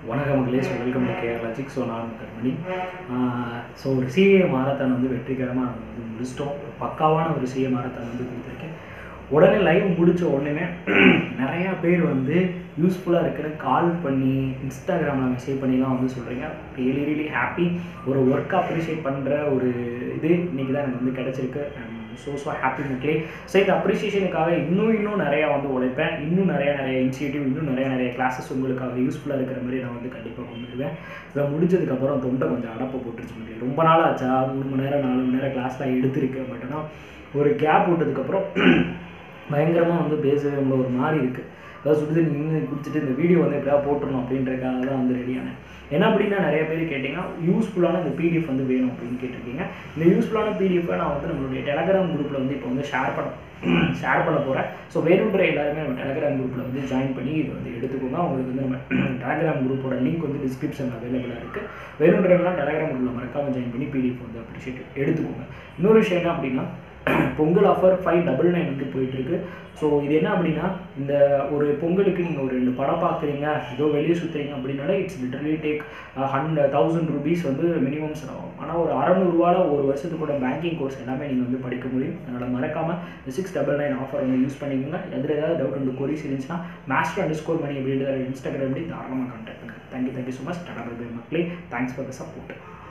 வணக்கம் மக்களே so welcome to KR logic so நான் கண்மணி ஸோ ஒரு சிஏ மாரத்தான் வந்து வெற்றிகரமாக நாங்கள் வந்து முடிச்சிட்டோம் ஒரு பக்காவான ஒரு சிஏ மாரத்தான் வந்து கொடுத்துருக்கேன் உடனே லைவ் முடித்த உடனே நிறையா பேர் வந்து யூஸ்ஃபுல்லாக இருக்குன்னு கால் பண்ணி இன்ஸ்டாகிராமில் மெசேஜ் பண்ணிலாம் வந்து சொல்கிறீங்க ரியலி ரியலி ஹாப்பி ஒரு ஒர்க் அப்ரிஷியேட் பண்ணுற ஒரு இது இன்றைக்கி தான் எனக்கு வந்து கிடச்சிருக்கு ஸோ ஸோ ஹாப்பி மக்களே ஸோ இந்த அப்ரிசியேஷனுக்காக இன்னும் இன்னும் நிறையா வந்து உழைப்பேன் இன்னும் நிறையா நிறைய இனிஷியேட்டிவ் இன்னும் நிறைய நிறைய கிளாஸஸ் உங்களுக்காக யூஸ்ஃபுல்லாக இருக்கிற மாதிரி நான் வந்து கண்டிப்பாக கொண்டு வருவேன் இதை முடிஞ்சதுக்கப்புறம் தொண்டை கொஞ்சம் அடப்பை போட்டுருச்சு மக்களே ரொம்ப நாள் ஆச்சா மூணு மணி நேரம் நாலு மணி நேரம் கிளாஸ்லாம் எடுத்திருக்கேன் பட் ஆனால் ஒரு கேப் விட்டதுக்கப்புறம் பயங்கரமாக வந்து பேசவே ரொம்ப ஒரு மாதிரி இருக்குது அதாவது சுடுதண்ணி நின்று குடிச்சிட்டு இந்த வீடியோ வந்து எப்படியா போட்டுருணும் அப்படின்றக்காக தான் வந்து ரெடியானேன் என்ன அப்படின்னா நிறைய பேர் கேட்டிங்கன்னா யூஸ்ஃபுல்லான இந்த பிடிஎஃப் வந்து வேணும் அப்படின்னு கேட்டிருக்கீங்க இந்த யூஸ்ஃபுல்லான பிடிஎஃபை நான் வந்து நம்மளுடைய டெலகிராம் குரூப்பில் வந்து இப்போ வந்து ஷேர் பண்ண ஷேர் பண்ண போகிறேன் ஸோ வேணுன்ற எல்லாருமே நம்ம டெலகிராம் குரூப்பில் வந்து ஜாயின் பண்ணி இது வந்து எடுத்துக்கோங்க உங்களுக்கு வந்து நம்ம டெலகிராம் குரூப்போட லிங்க் வந்து டிஸ்கிரிப்ஷனில் அவைலபிளாக இருக்குது வேணுன்றவங்களாம் டெலகிராம் குரூப்பில் மறக்காமல் ஜாயின் பண்ணி பிடிஎஃப் வந்து அப்ரிஷியேட் எடுத்துக்கோங்க இன்னொரு விஷயம் என்ன அப்படின்னா Pongal offer five double nine வந்து போயிட்டுருக்கு ஸோ இது என்ன அப்படின்னா இந்த ஒரு பொங்கலுக்கு நீங்கள் ஒரு ரெண்டு படம் பார்க்குறீங்க ஏதோ வெளியே சுற்றுறீங்க அப்படின்னாலே it's literally take hundred thousand rupees வந்து மினிமம் செலவாகும் ஆனால் ஒரு அறநூறுவாவில் ஒரு வருஷத்துக்கூட பேங்கிங் கோர்ஸ் எல்லாமே நீங்கள் வந்து படிக்க முடியும் அதனால் மறக்காமல் இந்த சிக்ஸ் டபுள் நைன் ஆஃபர் வந்து யூஸ் பண்ணிக்கோங்க எதில் ஏதாவது டவுட் வந்து கொரிஸ் இருந்துச்சுன்னா மாஸ்டர் அண்டர் ஸ்கோர் பண்ணி அப்படின்ற இன்ஸ்டாகிராம் தாராளமாக கான்டாக்ட் பண்ணுங்கள் thank you thank you so much tata bye மக்களே தேங்க்ஸ் ஃபார் த சப்போர்ட்